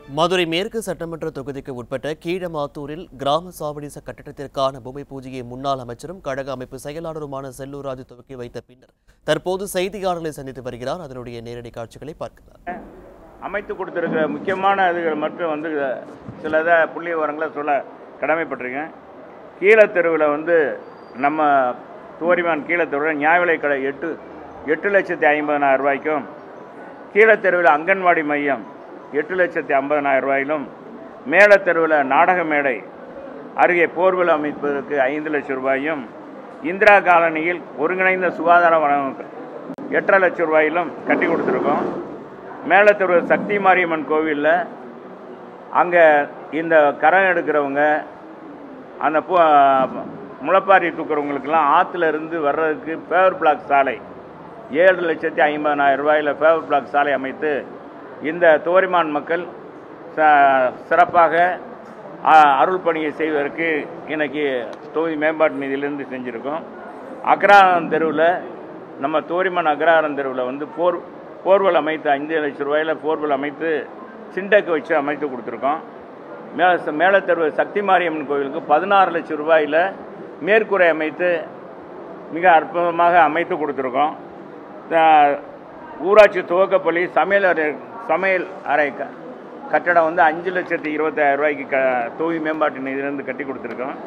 மதுரை மேற்கு சட்டமன்ற தொகுதிக்கு உட்பட்ட கீழமாத்தூரில் கிராம சாவடிச கட்டடத்திற்கான பூமி பூஜையை முன்னாள் அமைச்சரும் கழக அமைப்பு செயலாளருமான செல்லூர் ராஜு துவக்கி வைத்த பின்னர் தற்போது செய்தியாளர்களை சந்தித்து வருகிறார் அதனுடைய நேரடி காட்சிகளை பார்க்கலாம் அமைத்து கொடுத்துருக்கிற முக்கியமான இதுகள் மட்டும் வந்து சில இதை புள்ளி விவரங்களை சொல்ல கடமைப்பட்டிருக்கேன் கீழத்தெருவில் வந்து நம்ம துவரிமான் கீழத்தெருவில் நியாய விலை கடை எட்டு எட்டு லட்சத்தி ஐம்பதனாயிரம் ரூபாய்க்கும் கீழத்தெருவில் அங்கன்வாடி மையம் எட்டு லட்சத்தி ஐம்பதனாயிரம் ரூபாயிலும் மேலத்தெருவில் நாடக மேடை அருகே போர்வெல் அமைப்பதற்கு ஐந்து லட்சம் ரூபாயும் இந்திரா காலனியில் ஒருங்கிணைந்த சுகாதார வளம் எட்டரை லட்சம் ரூபாயிலும் கட்டி கொடுத்துருக்கோம் மேலத்தெரு சக்தி மாரியம்மன் கோவிலில் அங்கே இந்த கரம் எடுக்கிறவங்க அந்த பூ முளைப்பாரி தூக்குறவங்களுக்கெல்லாம் ஆற்றுல இருந்து வர்றதுக்கு பேவர் பிளாக் சாலை ஏழு லட்சத்தி ஐம்பதனாயிரம் ரூபாயில் பேவர் பிளாக் சாலை அமைத்து இந்த தோரிமான் மக்கள் ச- சிறப்பாக ஆ, அருள் பணியை செய்வதற்கு இன்னைக்கு தொகுதி மேம்பாட்டு நிதியிலிருந்து செஞ்சுருக்கோம் அக்ராரம் தெருவில் நம்ம தோரிமான் அக்ராரம் தெருவில் வந்து போர் போர்வல் அமைத்து அஞ்சு லட்சம் ரூபாயில் போர்வல் அமைத்து சிண்டக்கு வச்சு அமைத்து கொடுத்துருக்கோம் மே மேலத்தெருவு சக்தி மாரியம்மன் கோவிலுக்கு பதினாறு லட்சம் ரூபாயில் மேற்கூரை அமைத்து மிக அற்புதமாக அமைத்து கொடுத்துருக்கோம் த- ஊராட்சி துவக்கப்பள்ளி சமையல் அறை சமையல் அறை க- கட்டடம் வந்து அஞ்சு லட்சத்தி இருபத்தாயிரம் ரூபாய்க்கு க தொகுதி மேம்பாட்டு நிதியிலிருந்து கட்டி கொடுத்துருக்கோம்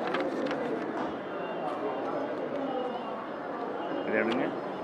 இது எடுங்க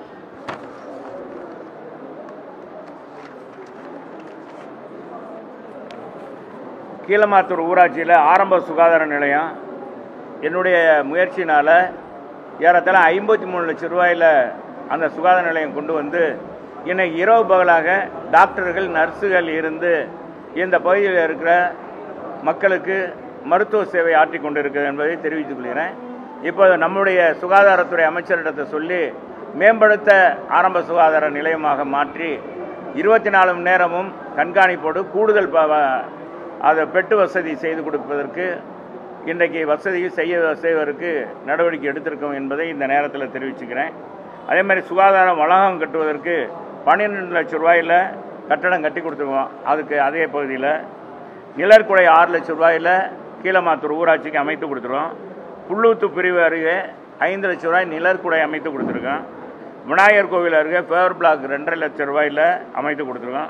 கீழமாத்தூர் ஊராட்சியில் ஆரம்ப சுகாதார நிலையம் என்னுடைய முயற்சினால் ஏறத்தாழ ஐம்பத்தி மூணு லட்சம் ரூபாயில் அந்த சுகாதார நிலையம் கொண்டு வந்து இன்னைக்கு இரவு பகலாக டாக்டர்கள் நர்ஸுகள் இருந்து இந்த பகுதியில் இருக்கிற மக்களுக்கு மருத்துவ சேவை ஆற்றி கொண்டிருக்கிறது என்பதை தெரிவித்துக் கொள்கிறேன் இப்போது நம்முடைய சுகாதாரத்துறை அமைச்சரிடத்தை சொல்லி மேம்படுத்த ஆரம்ப சுகாதார நிலையமாக மாற்றி இருபத்தி நாலு மணி நேரமும் கண்காணிப்போடு கூடுதல் ப- வ- அதை பெட்டு வசதி செய்து கொடுப்பதற்கு இன்றைக்கு வசதி செய்ய செய்வதற்கு நடவடிக்கை எடுத்திருக்கோம் என்பதை இந்த நேரத்தில் தெரிவிச்சுக்கிறேன் அதே மாதிரி சுகாதார வளாகம் கட்டுவதற்கு பன்னிரெண்டு லட்சம் ரூபாயில் கட்டடம் கட்டி கொடுத்துருக்கோம் அதுக்கு அதே பகுதியில் நிழற்குடை ஆறு லட்சம் ரூபாயில் கீழமாத்தூர் ஊராட்சிக்கு அமைத்து கொடுத்துருவோம் புள்ளூத்து பிரிவு அருகே ஐந்து லட்சம் ரூபாய் நிழற்குடை அமைத்து கொடுத்துருக்கோம் விநாயகர் கோவில் அருகே ஃபேவர் பிளாக் ரெண்டரை லட்சம் ரூபாயில் அமைத்து கொடுத்துருக்கோம்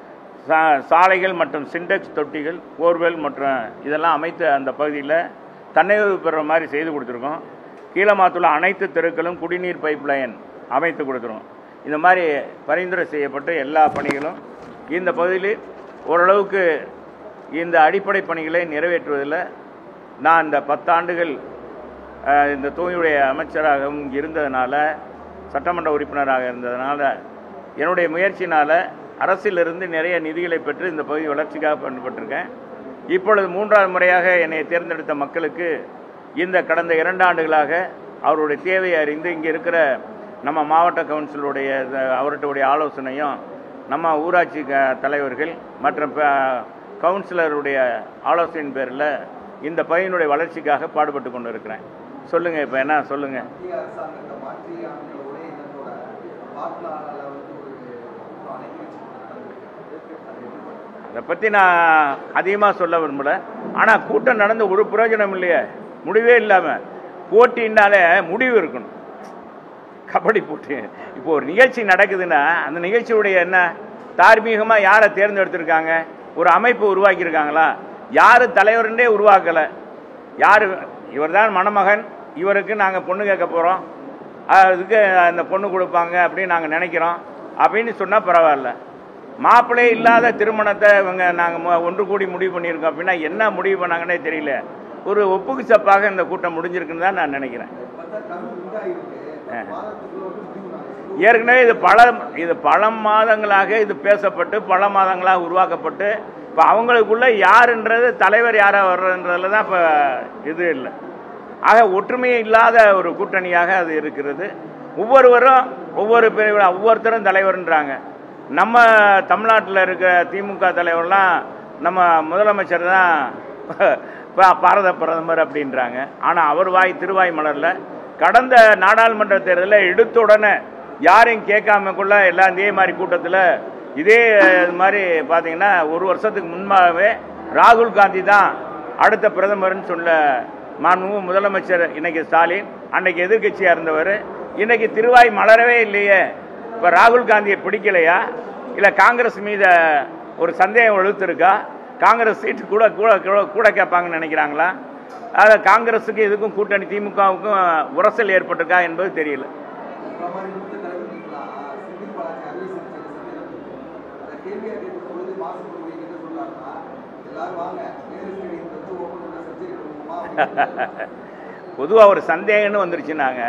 சா- சாலைகள் மற்றும் சிண்டெக்ஸ் தொட்டிகள் போர்வெல் மற்றும் இதெல்லாம் அமைத்து அந்த பகுதியில் தன்னிறைவு பெறுற மாதிரி செய்து கொடுத்துருக்கோம் கீழமாத்தூர்ல அனைத்து தெருக்களும் குடிநீர் பைப் லைன் அமைத்து கொடுத்துருவோம் இந்த மாதிரி பரிந்துரை செய்யப்பட்ட எல்லா பணிகளும் இந்த பகுதியில் ஓரளவுக்கு இந்த அடிப்படை பணிகளை நிறைவேற்றுவதில் நான் இந்த பத்தாண்டுகள் அஹ், இந்த தொகுதியுடைய அமைச்சராகவும் இருந்ததுனால சட்டமன்ற உறுப்பினராக இருந்ததுனால என்னுடைய முயற்சினால் அரசிலிருந்து நிறைய நிதிகளை பெற்று இந்த பகுதி வளர்ச்சிக்காக பயன்பட்டிருக்கேன் இப்பொழுது மூன்றாவது முறையாக என்னை தேர்ந்தெடுத்த மக்களுக்கு இந்த கடந்த இரண்டு ஆண்டுகளாக அவருடைய தேவையை அறிந்து இங்கே இருக்கிற நம்ம மாவட்ட கவுன்சிலுடைய இந்த- அவர்களுடைய ஆலோசனையும் நம்ம ஊராட்சி க- தலைவர்கள் மற்றும் ப- கவுன்சிலருடைய ஆலோசனையின் பேரில் இந்த பையனுடைய வளர்ச்சிக்காக பாடுபட்டு கொண்டு இருக்கிறேன் சொல்லுங்கள் இப்போ என்ன சொல்லுங்கள் மத்திய அரசாங்கத்தை மாற்றி அவங்க ஒரே இனத்தோட வாக்காளர்களை வந்து ஒரு ஒரு அணைக்கி வச்சிருக்காங்க அதை பற்றி நான் அதிகமாக சொல்ல விரும்பல ஆனால் கூட்டம் நடந்து ஒரு பிரயோஜனம் இல்லையே முடிவே இல்லாமல் போட்டின்னாலே முடிவு இருக்கணும் கபடி போட்டி இப்போ ஒரு நிகழ்ச்சி நடக்குதுன்னா அந்த நிகழ்ச்சியுடைய என்ன தார்மீகமாக யாரை தேர்ந்தெடுத்திருக்காங்க ஒரு அமைப்பு உருவாக்கியிருக்காங்களா யார் தலைவருன்றே உருவாக்கலை யார் இவர்தான் மணமகன் இவருக்கு நாங்கள் பொண்ணு கேட்க போகிறோம் அதுக்கு அந்த பொண்ணு கொடுப்பாங்க அப்படின்னு நாங்கள் நினைக்கிறோம் அப்படின்னு சொன்னால் பரவாயில்ல மாப்பிள்ளை இல்லாத திருமணத்தை இவங்க நாங்கள் ஒன்று கூடி முடிவு பண்ணியிருக்கோம் அப்படின்னா என்ன முடிவு பண்ணாங்கன்னே தெரியல ஒரு ஒப்புக்கு சப்பாக இந்த கூட்டம் முடிஞ்சிருக்குன்னு தான் நான் நினைக்கிறேன் பார்த்தா கம்மி இதாகிருக்கு ஆ. வாரத்துக்குள்ள வந்து முடிவு நாங்கள் ஏற்கனவே இது பல இது பல மாதங்களாக இது பேசப்பட்டு பல மாதங்களாக உருவாக்கப்பட்டு இப்போ அவங்களுக்குள்ள யாருன்றது தலைவர் யாராக வர்றதுன்றதுல தான் இப்போ இது இல்லை ஆக ஒற்றுமை இல்லாத ஒரு கூட்டணியாக அது இருக்கிறது ஒவ்வொருவரும் ஒவ்வொரு பிரிவில் ஒவ்வொருத்தரும் தலைவர்ன்றாங்க நம்ம தமிழ்நாட்டில் இருக்கிற திமுக தலைவர்லாம் நம்ம முதலமைச்சர் தான் ப- பாரத பிரதமர் அப்படின்றாங்க ஆனால் அவர் வாய் திருவாய் மலரில் கடந்த நாடாளுமன்ற தேர்தலில் எடுத்த உடனே யாரையும் கேட்காமக்குள்ள எல்லாம் இதே மாதிரி கூட்டத்தில் இதே இது மாதிரி பார்த்தீங்கன்னா ஒரு வருஷத்துக்கு முன்பாகவே ராகுல் காந்தி தான் அடுத்த பிரதமர்னு சொல்ல மாண்புமிகு முதலமைச்சர் இன்னைக்கு ஸ்டாலின் அன்னைக்கு எதிர்க்கட்சியாக இருந்தவர் இன்னைக்கு திருவாய் மலரவே இல்லையே இப்போ ராகுல் காந்தியை பிடிக்கலையா இல்லை காங்கிரஸ் மீது ஒரு சந்தேகம் வலுத்திருக்கா காங்கிரஸ் சீட்டு கூட கூட கூட- கூட கேட்பாங்கன்னு நினைக்கிறாங்களா அதாவது காங்கிரஸுக்கு இதுக்கும் கூட்டணி திமுகவுக்கும் உரசல் ஏற்பட்டிருக்கா என்பது தெரியல பிரமாணித்து தலைவர்களாம் செந்தில் பாலாஜி அறுவை சிகிச்சை அந்த கேள்வி அறிவிக்கும் பொழுது மாசு பொருள் என்ன சொல்றாருன்னா எல்லாரும் வாங்க நேரு ஸ்டேடியம் வந்து ஓப்பன் பண்ண சர்ஜரி பண்ணுவோமா அப்படின்னு பொதுவாக ஒரு சந்தேகம்னு வந்துருச்சுனாங்க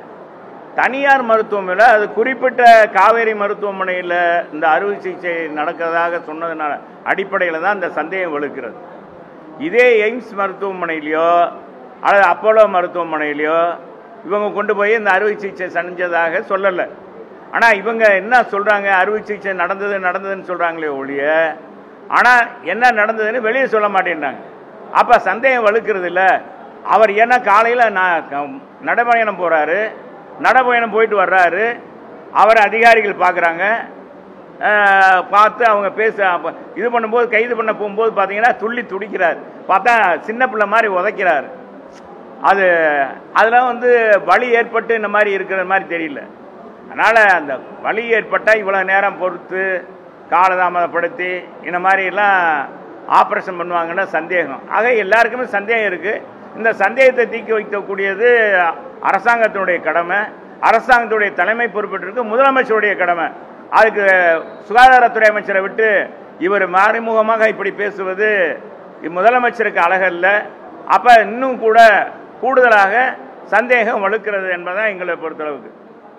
தனியார் மருத்துவமனையில் அது குறிப்பிட்ட காவேரி மருத்துவமனையில் இந்த அறுவை சிகிச்சை நடக்கிறதாக சொன்னதுனால அடிப்படையில் தான் இந்த சந்தேகம் வலுக்கிறது இதே எய்ம்ஸ் மருத்துவமனையிலையோ அல்லது அப்போலோ மருத்துவமனையிலையோ இவங்க கொண்டு போய் இந்த அறுவை சிகிச்சை செஞ்சதாக சொல்லலை ஆனால் இவங்க என்ன சொல்கிறாங்க அறுவை சிகிச்சை நடந்தது நடந்ததுன்னு சொல்கிறாங்களே ஒழிய ஆனால் என்ன நடந்ததுன்னு வெளியே சொல்ல மாட்டேன்றாங்க அப்போ சந்தேகம் வலுக்கிறது இல்லை அவர் ஏன்னா காலையில் நான் க- நடைபயணம் போகிறாரு நடைபயணம் போயிட்டு வர்றாரு அவரை அதிகாரிகள் பார்க்குறாங்க அஹ், பார்த்து அவங்க பேச அப்ப இது பண்ணும்போது கைது பண்ண போகும்போது பார்த்தீங்கன்னா துள்ளி துடிக்கிறார் பார்த்தா சின்ன பிள்ளை மாதிரி உதைக்கிறார் அது அதில் வந்து வலி ஏற்பட்டு இந்த மாதிரி இருக்கிற மாதிரி தெரியல அதனால் அந்த வலி ஏற்பட்டால் இவ்வளோ நேரம் பொறுத்து காலதாமதப்படுத்தி இந்த மாதிரிலாம் ஆப்ரேஷன் பண்ணுவாங்கன்னு சந்தேகம் ஆக எல்லாருக்குமே சந்தேகம் இருக்குது இந்த சந்தேகத்தை தீக்கி வைக்கக்கூடியது அரசாங்கத்தினுடைய கடமை அரசாங்கத்துடைய தலைமை பொறுப்பேற்றிருக்கு முதலமைச்சருடைய கடமை அதுக்கு சுகாதாரத்துறை அமைச்சரை விட்டு இவர் மறைமுகமாக இப்படி பேசுவது முதலமைச்சருக்கு அழகல்ல அப்ப இன்னும் கூட கூடுதலாக சந்தேகம் வலுக்கிறது என்பதான் எங்களை பொறுத்தளவுக்கு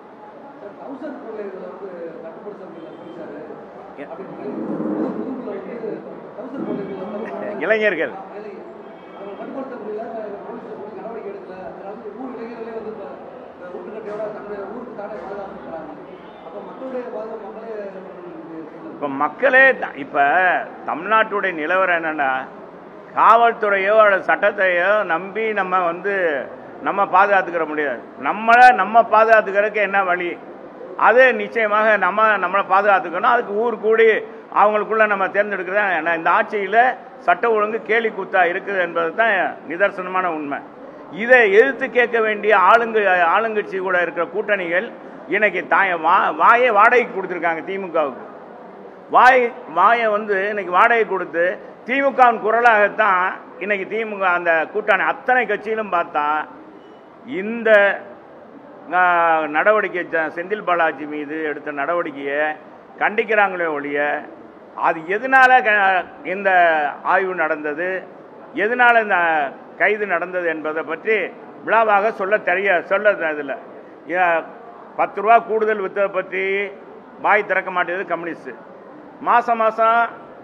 தௌசண்ட் பிள்ளைகளை வந்து கட்டுப்படுத்த முடியல போலீஸாரு அப்படின்னு புதுக்குள்ள வந்து தௌசண்ட் பிள்ளைகளை வந்து இளைஞர்கள் அவங்க கட்டுப்படுத்த முடியல போலீஸ் வந்து நடவடிக்கை எடுக்கல அதனால வந்து ஊர் இளைஞர்களே வந்து இப்போ ஒட்டுக்கட்டையோட தன்னுடைய ஊருக்கு தானே பாதுகாப்புறாங்க அப்போ மக்களுடைய பாதுகாப்பு மக்களே இது- இப்போ மக்களே த- இப்ப தமிழ்நாட்டுடைய நிலவரம் என்னன்னா காவல்துறையோ அல்லது சட்டத்தையோ நம்பி நம்ம வந்து நம்ம பாதுகாத்துக்கிற முடியாது நம்மளை நம்ம பாதுகாத்துக்கிறதுக்கு என்ன வழி அது நிச்சயமாக நம்ம நம்மளை பாதுகாத்துக்கணும் அதுக்கு ஊர் கூடி அவங்களுக்குள்ள நம்ம தேர்ந்தெடுக்கிறதா ஏன்னா இந்த ஆட்சியில் சட்ட ஒழுங்கு கேலி கூத்தா இருக்குது என்பது தான் நிதர்சனமான உண்மை இதை எதிர்த்து கேட்க வேண்டிய ஆளுங்க ஆளுங்கட்சி கூட இருக்கிற கூட்டணிகள் இன்னைக்கு தாய வா வாயை வாடகைக்கு கொடுத்துருக்காங்க திமுகவுக்கு வாய் வாயை வந்து இன்னைக்கு வாடகை கொடுத்து திமுகவின் குரலாகத்தான் இன்னைக்கு திமுக அந்த கூட்டணி அத்தனை கட்சியிலும் பார்த்தா இந்த ஆ, நடவடிக்கை ஜ- செந்தில் பாலாஜி மீது எடுத்த நடவடிக்கையை கண்டிக்கிறாங்களே ஒழிய அது எதனால க- இந்த ஆய்வு நடந்தது எதனால இந்த கைது நடந்தது என்பதை பற்றி விழாவாக சொல்ல தெரிய சொல்ல இதில் பத்து ரூபா கூடுதல் வித்ததை பற்றி வாய் திறக்க மாட்டேது கம்யூனிஸ்ட் மாதம் மாதம்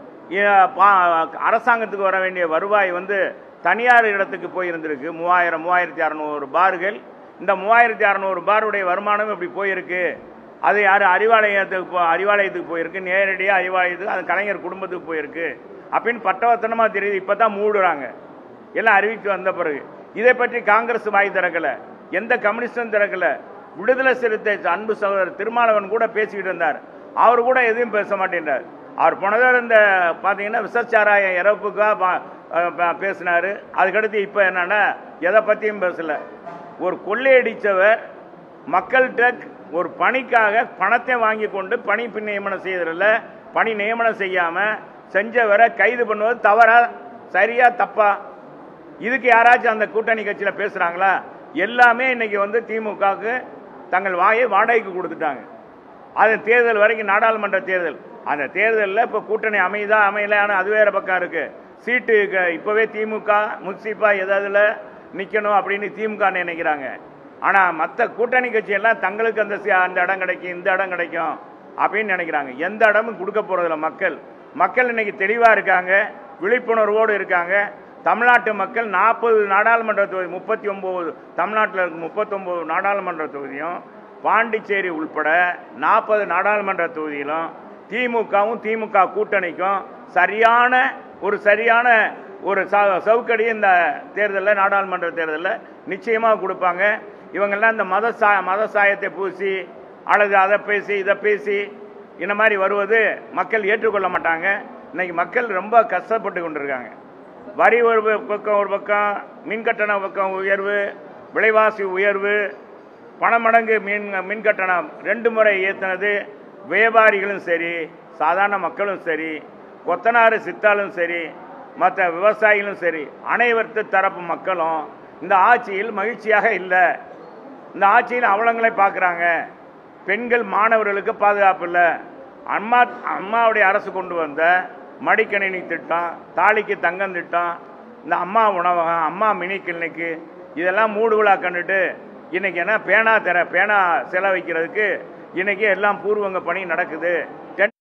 அரசாங்கத்துக்கு வர வேண்டிய வருவாய் வந்து தனியார் இடத்துக்கு போயிருந்திருக்கு மூவாயிரம் மூவாயிரத்தி அறநூறு பார்கள் இந்த மூவாயிரத்தி அறநூறு பாருடைய வருமானம் இப்படி போயிருக்கு அது யார் அறிவாலயத்துக்கு போ அறிவாலயத்துக்கு போயிருக்கு நேரடியாக அறிவாலயத்துக்கு அது கலைஞர் குடும்பத்துக்கு போயிருக்கு அப்படின்னு பட்டவத்தனமாக தெரியுது இப்போ தான் மூடுறாங்க எல்லாம் அறிவித்து வந்த பிறகு இதை பற்றி காங்கிரஸ் வாய் திறக்கல எந்த கம்யூனிஸ்டும் திறக்கல விடுதலை சிறுத்தை அன்பு சகோதரர் திருமாவளவன் கூட பேசிக்கிட்டு இருந்தார் அவர் கூட எதுவும் பேச மாட்டேன்றார் அவர் போனதோட இந்த பார்த்தீங்கன்னா விசச்சாராய இறப்புக்காக பா- அஹ் ப- பேசினாரு அதுக்கடுத்து இப்போ என்னன்னா எதை பற்றியும் பேசல ஒரு கொள்ளையடித்தவர் மக்கள்கிட்ட ஒரு பணிக்காக பணத்தை வாங்கி கொண்டு பணி பின் நியமனம் செய்யறதில்ல பணி நியமனம் செய்யாமல் செஞ்சவரை கைது பண்ணுவது தவறா சரியா தப்பா இதுக்கு யாராச்சும் அந்த கூட்டணி கட்சியில் பேசுகிறாங்களா எல்லாமே இன்னைக்கு வந்து திமுகவுக்கு தங்கள் வாயை வாடகைக்கு கொடுத்துட்டாங்க அது தேர்தல் வரைக்கும் நாடாளுமன்ற தேர்தல் அந்த தேர்தலில் இப்போ கூட்டணி அமைதா அமையலான்னு அது வேற பக்கம் இருக்கு சீட்டு க- இப்போவே திமுக முன்சிப்பா எதாவதுல நிற்கணும் அப்படின்னு திமுக நினைக்கிறாங்க ஆனால் மற்ற கூட்டணி கட்சியெல்லாம் தங்களுக்கு அந்த சி- அந்த இடம் கிடைக்கும் இந்த இடம் கிடைக்கும் அப்படின்னு நினைக்கிறாங்க எந்த இடமும் கொடுக்க போறதில்ல மக்கள் மக்கள் இன்னைக்கு தெளிவாக இருக்காங்க விழிப்புணர்வோடு இருக்காங்க தமிழ்நாட்டு மக்கள் நாற்பது நாடாளுமன்ற தொகுதி முப்பத்தி ஒம்பது தமிழ்நாட்டில் இருக்க முப்பத்தொம்போது நாடாளுமன்ற தொகுதியும் பாண்டிச்சேரி உள்பட நாற்பது நாடாளுமன்ற தொகுதியிலும் திமுகவும் திமுக கூட்டணிக்கும் சரியான ஒரு சரியான ஒரு ச- சவுக்கடி இந்த தேர்தலில் நாடாளுமன்ற தேர்தலில் நிச்சயமாக கொடுப்பாங்க இவங்கெல்லாம் இந்த மத சா மத சாயத்தை பூசி அல்லது அதை பேசி இதை பேசி இந்த மாதிரி வருவது மக்கள் ஏற்றுக்கொள்ள மாட்டாங்க இன்னைக்கு மக்கள் ரொம்ப கஷ்டப்பட்டு கொண்டிருக்காங்க வரி ஒரு பக்கம் ஒரு பக்கம் மின் கட்டண பக்கம் உயர்வு விலைவாசி உயர்வு பண மடங்கு மின் மின் கட்டணம் ரெண்டு முறை ஏற்றினது வியாபாரிகளும் சரி சாதாரண மக்களும் சரி கொத்தனாறு சித்தாலும் சரி மற்ற விவசாயிகளும் சரி அனைவருத்து தரப்பு மக்களும் இந்த ஆட்சியில் மகிழ்ச்சியாக இல்லை இந்த ஆட்சியில் அவலங்களை பார்க்குறாங்க பெண்கள் மாணவர்களுக்கு பாதுகாப்பு இல்லை அம்மா அம்மாவுடைய அரசு கொண்டு வந்த மடிக்கணினி திட்டம் தாலிக்கு தங்கம் திட்டம் இந்த அம்மா உணவகம் அம்மா மினி கிளினிக்கு இதெல்லாம் மூடு விழா கண்டுட்டு இன்னைக்கு என்ன பேனா தர பேனா செலவைக்கிறதுக்கு இன்னைக்கு எல்லாம் பூர்வங்க பணி நடக்குது